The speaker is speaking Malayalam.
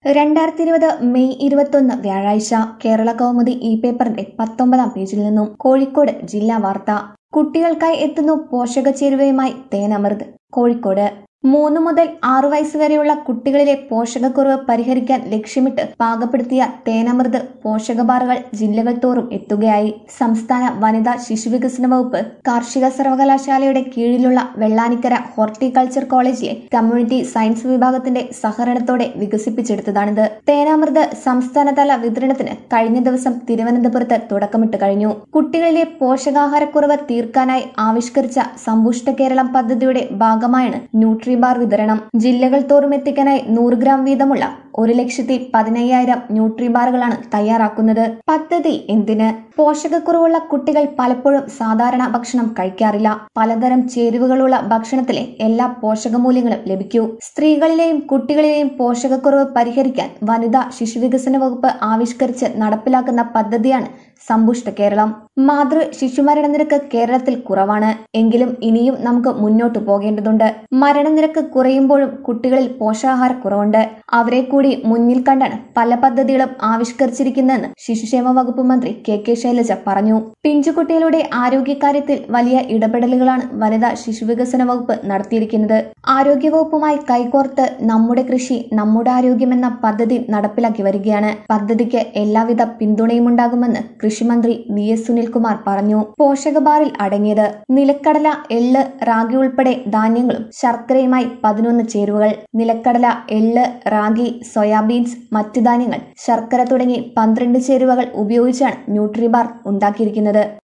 രണ്ടായിരത്തി ഇരുപത് മെയ് ഇരുപത്തൊന്ന് വ്യാഴാഴ്ച കേരള കൗമുദി ഇ പേപ്പറിന്റെ പത്തൊമ്പതാം പേജിൽ നിന്നും കോഴിക്കോട് ജില്ലാ വാർത്ത കുട്ടികൾക്കായി എത്തുന്നു പോഷകച്ചേരുവയുമായി തേനമൃത് കോഴിക്കോട് മൂന്ന് മുതൽ ആറു വയസ്സ് വരെയുള്ള കുട്ടികളിലെ പോഷകക്കുറവ് പരിഹരിക്കാൻ ലക്ഷ്യമിട്ട് പാകപ്പെടുത്തിയ തേനമൃത് പോഷകബാറുകൾ ജില്ലകൾ തോറും എത്തുകയായി സംസ്ഥാന വനിതാ ശിശുവികസന വകുപ്പ് കാർഷിക സർവകലാശാലയുടെ കീഴിലുള്ള Vellanikkara horticulture college community science വിഭാഗത്തിന്റെ സഹകരണത്തോടെ വികസിപ്പിച്ചെടുത്തതാണിത് തേനാമൃത് സംസ്ഥാനതല വിതരണത്തിന് കഴിഞ്ഞ ദിവസം തിരുവനന്തപുരത്ത് തുടക്കമിട്ട് കഴിഞ്ഞു കുട്ടികളിലെ പോഷകാഹാരക്കുറവ് തീർക്കാനായി ആവിഷ്കരിച്ച സമ്പുഷ്ട കേരളം പദ്ധതിയുടെ ഭാഗമായാണ് ന്യൂട്രി ബാർ വിതരണം ജില്ലകൾ തോറും എത്തിക്കാനായി നൂറ് ഗ്രാം വീതമുള്ള ഒരു ലക്ഷത്തി പതിനയ്യായിരം ന്യൂട്രി ബാറുകളാണ് തയ്യാറാക്കുന്നത് പദ്ധതി എന്തിന് പോഷകക്കുറവുള്ള കുട്ടികൾ പലപ്പോഴും സാധാരണ ഭക്ഷണം കഴിക്കാറില്ല പലതരം ചേരുവകളുള്ള ഭക്ഷണത്തിലെ എല്ലാ പോഷകമൂല്യങ്ങളും ലഭിക്കൂ സ്ത്രീകളിലെയും കുട്ടികളിലെയും പോഷകക്കുറവ് പരിഹരിക്കാൻ വനിതാ ശിശുവികസന വകുപ്പ് ആവിഷ്കരിച്ച് നടപ്പിലാക്കുന്ന പദ്ധതിയാണ് സമ്പുഷ്ട കേരളം മാതൃ ശിശുമരണ നിരക്ക് കേരളത്തിൽ കുറവാണ് എങ്കിലും ഇനിയും നമുക്ക് മുന്നോട്ടു പോകേണ്ടതുണ്ട് മരണനിരക്ക് കുറയുമ്പോഴും കുട്ടികളിൽ പോഷകാഹാര കുറവുണ്ട് അവരെ കൂടി മുന്നിൽ കണ്ടാണ് പല പദ്ധതികളും ആവിഷ്കരിച്ചിരിക്കുന്നതെന്ന് ശിശുക്ഷേമ വകുപ്പ് മന്ത്രി കെ കെ ശൈലജ പറഞ്ഞു പിഞ്ചുകുട്ടികളുടെ ആരോഗ്യകാര്യത്തിൽ വലിയ ഇടപെടലുകളാണ് വനിതാ ശിശുവികസന വകുപ്പ് നടത്തിയിരിക്കുന്നത് ആരോഗ്യവകുപ്പുമായി കൈകോർത്ത് നമ്മുടെ കൃഷി നമ്മുടെ ആരോഗ്യം എന്ന പദ്ധതി നടപ്പിലാക്കി വരികയാണ് പദ്ധതിക്ക് എല്ലാവിധ പിന്തുണയും ഉണ്ടാകുമെന്ന് കൃഷിമന്ത്രി വി എസ് സുനിൽകുമാർ പറഞ്ഞു പോഷകബാറിൽ അടങ്ങിയത് നിലക്കടല എള്ള് റാഗി ഉൾപ്പെടെ ധാന്യങ്ങളും ശർക്കരയുമായി പതിനൊന്ന് ചേരുവകൾ നിലക്കടല എള്ള് റാഗി സോയാബീൻസ് മറ്റു ധാന്യങ്ങൾ ശർക്കര തുടങ്ങി പന്ത്രണ്ട് ചേരുവകൾ ഉപയോഗിച്ചാണ് ന്യൂട്രിബാർ ഉണ്ടാക്കിയിരിക്കുന്നത്